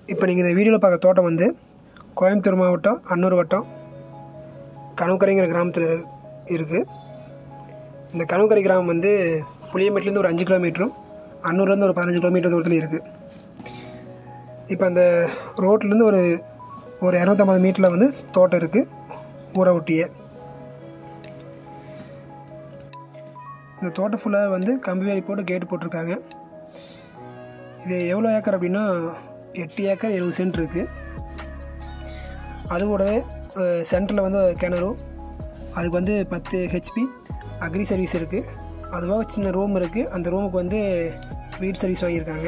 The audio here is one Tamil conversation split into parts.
இப்போ நீங்கள் இந்த வீடியோவில் பார்க்குற தோட்டம் வந்து கோயம்புத்தூர் மாவட்டம் அன்னூர் வட்டம் கணுக்கரைங்கிற கிராமத்தில் இரு இருக்குது இந்த கணுக்கரை கிராமம் வந்து புளியமேட்லேருந்து ஒரு அஞ்சு கிலோமீட்டரும் அன்னூர்லேருந்து ஒரு பதினஞ்சு கிலோமீட்டர் தூரத்தில் இருக்குது இப்போ அந்த ரோட்லேருந்து ஒரு ஒரு இரநூத்தம்பது மீட்டரில் வந்து தோட்டம் இருக்குது ஊரை ஒட்டியே இந்த தோட்டம் ஃபுல்லாக வந்து கம்பி வேலி போட்டு கேட்டு போட்டிருக்காங்க இது எவ்வளோ ஏக்கர் அப்படின்னா எட்டு ஏக்கர் எழுபது சென்ட் இருக்குது அது கூடவே சென்டரில் வந்து கிணறு அதுக்கு வந்து பத்து ஹெச்பி அக்ரி சர்வீஸ் இருக்குது அதுவாக சின்ன ரூம் இருக்குது அந்த ரூமுக்கு வந்து வீட் சர்வீஸ் வாங்கியிருக்காங்க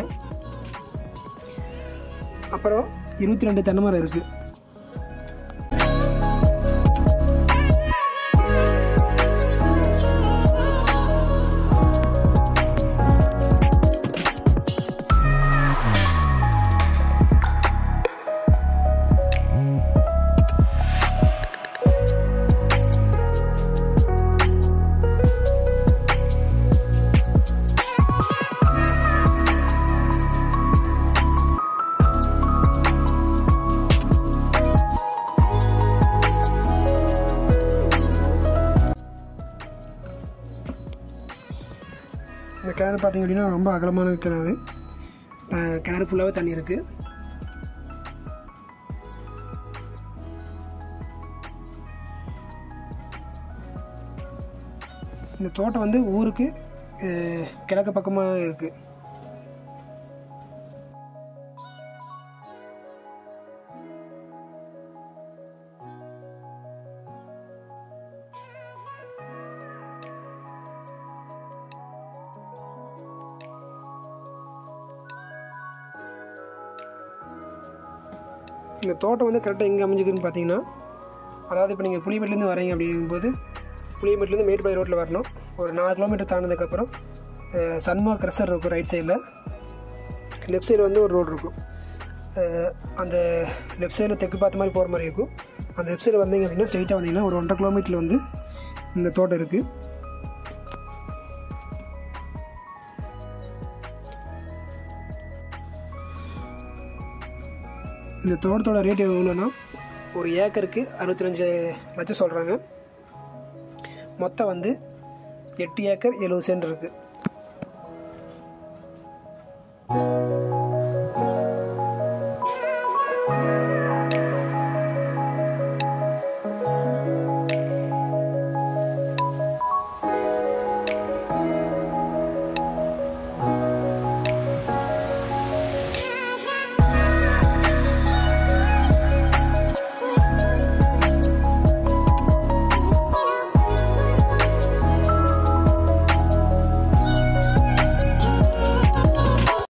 அப்புறம் இருபத்தி ரெண்டு தென்னை மரம் இருக்குது இந்த கிணறு பார்த்தீங்க அப்படின்னா ரொம்ப அகலமான கிணறு த- கிணறு ஃபுல்லாகவே தண்ணி இருக்குது இந்த தோட்டம் வந்து ஊருக்கு அஹ், கிழக்கு பக்கமாக இருக்குது இந்த தோட்டம் வந்து கரெக்டாக எங்கே அமைஞ்சிக்குதுன்னு பார்த்தீங்கன்னா அதாவது இப்போ நீங்கள் புளியமேட்லேருந்து வரீங்க அப்படிங்கும்போது புளியமேட்லேருந்து மேட்டுப்பாளைய ரோட்டில் வரணும் ஒரு நாலு கிலோமீட்டர் தாண்டினதுக்கப்புறம் அஹ், சன்மா கிரசர் இருக்கும் ரைட் சைடில் லெஃப்ட் சைடு வந்து ஒரு ரோடு இருக்கும் அஹ், அந்த லெஃப்ட் சைடில் தெற்கு பார்த்த மாதிரி போகிற மாதிரி இருக்கும் அந்த லெஃப்ட் சைடு வந்தீங்க அப்படின்னா ஸ்ட்ரைட்டாக வந்தீங்கன்னா ஒரு ஒன்றரை கிலோமீட்டரில் வந்து இந்த தோட்டம் இருக்குது இந்த தோட்டத்தோட ரேட் எவ்வளோன்னா ஒரு ஏக்கருக்கு அறுபத்தஞ்சு லட்சம் சொல்கிறாங்க மொத்தம் வந்து எட்டு ஏக்கர் எழுபது சென்ட் இருக்குது